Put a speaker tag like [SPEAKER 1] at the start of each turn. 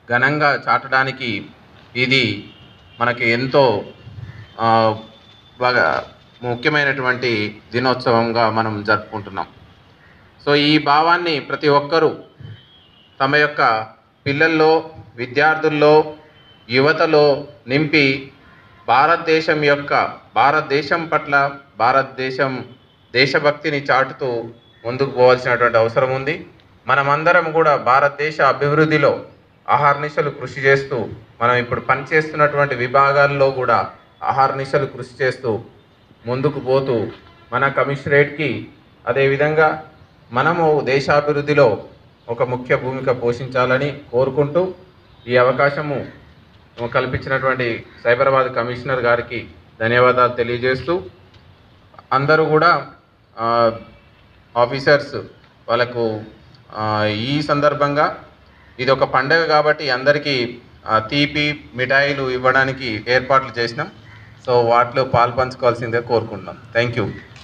[SPEAKER 1] ఘనంగా చాటడానికి ఇది మనకి ఎంతో ఆ, బాగా ముఖ్యమైనటువంటి దినోత్సవంగా మనం జరుపుకుంటున్నాం సో ఈ భావాన్ని ప్రతి ఒక్కరూ తమ యొక్క పిల్లల్లో విద్యార్థుల్లో యువతలో నింపి భారతదేశం యొక్క భారతదేశం పట్ల భారతదేశం దేశభక్తిని చాటుతూ ముందుకు పోవాల్సినటువంటి అవసరం ఉంది మనమందరం కూడా భారతదేశ అభివృద్ధిలో అహర్నిశలు కృషి చేస్తూ మనం ఇప్పుడు పనిచేస్తున్నటువంటి విభాగాల్లో కూడా అహర్నిశలు కృషి చేస్తూ ముందుకు పోతూ మన కమిషనరేట్కి అదేవిధంగా మనము దేశాభివృద్ధిలో ఒక ముఖ్య భూమిక పోషించాలని కోరుకుంటూ ఈ అవకాశము కల్పించినటువంటి సైబరాబాద్ కమిషనర్ గారికి ధన్యవాదాలు తెలియజేస్తూ అందరూ కూడా ఆ, ఆఫీసర్స్ వాళ్ళకు ఆ, ఈ సందర్భంగా ఇది ఒక పండగ కాబట్టి అందరికీ ఆ, తీపి మిఠాయిలు ఇవ్వడానికి ఏర్పాట్లు చేసినాం సో వాటిలో పాలు పంచుకోవాల్సిందే కోరుకుంటున్నాం థ్యాంక్ యూ